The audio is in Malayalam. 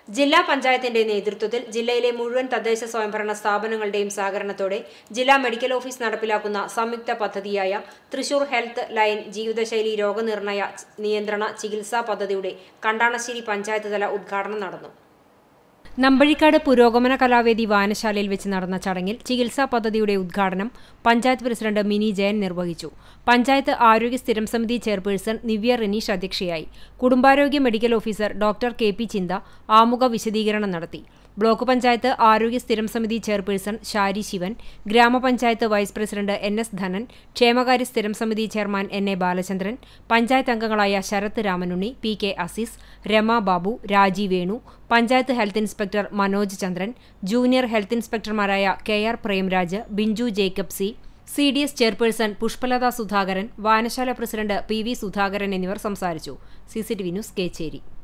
ജില്ലാ പഞ്ചായത്തിന്റെ നേതൃത്വത്തിൽ ജില്ലയിലെ മുഴുവൻ തദ്ദേശ സ്വയംഭരണ സ്ഥാപനങ്ങളുടെയും സഹകരണത്തോടെ ജില്ലാ മെഡിക്കൽ ഓഫീസ് നടപ്പിലാക്കുന്ന സംയുക്ത പദ്ധതിയായ തൃശൂർ ഹെൽത്ത് ലൈൻ ജീവിതശൈലി രോഗനിർണയ നിയന്ത്രണ ചികിത്സാ പദ്ധതിയുടെ കണ്ടാണശ്ശേരി പഞ്ചായത്ത് തല ഉദ്ഘാടനം നടന്നു നമ്പഴിക്കാട് പുരോഗമന കലാവേദി വായനശാലയിൽ വെച്ച് നടന്ന ചടങ്ങിൽ ചികിത്സാ പദ്ധതിയുടെ ഉദ്ഘാടനം പഞ്ചായത്ത് പ്രസിഡന്റ് മിനി ജയൻ നിർവഹിച്ചു പഞ്ചായത്ത് ആരോഗ്യ സ്ഥിരം സമിതി ചെയർപേഴ്സൺ നിവ്യ റിനീഷ് അധ്യക്ഷയായി കുടുംബാരോഗ്യ medical officer doctor K P Chintha ആമുഖ വിശദീകരണം നടത്തി ബ്ലോക്ക് പഞ്ചായത്ത് ആരോഗ്യ സ്ഥിരം സമിതി ചെയർപേഴ്സൺ ഷാരി ശിവൻ ഗ്രാമപഞ്ചായത്ത് vice president N S Dhanan ക്ഷേമകാര്യ സ്ഥിരം സമിതി chairman N A Balachandran panchayat അംഗങ്ങളായ Sarath Ramanunni P K Azeez Rama Babu Raji Venu panchayat health inspector Manoj Chandran junior health ഇൻസ്പെക്ടർമാരായ K R Premraj Binju Jacob C C D S chairperson Pushpalatha Sudhakaran വായനശാല പ്രസിഡന്റ് പി വി സുധാകരൻ എന്നിവർ സംസാരിച്ചു C C T V news Kecheri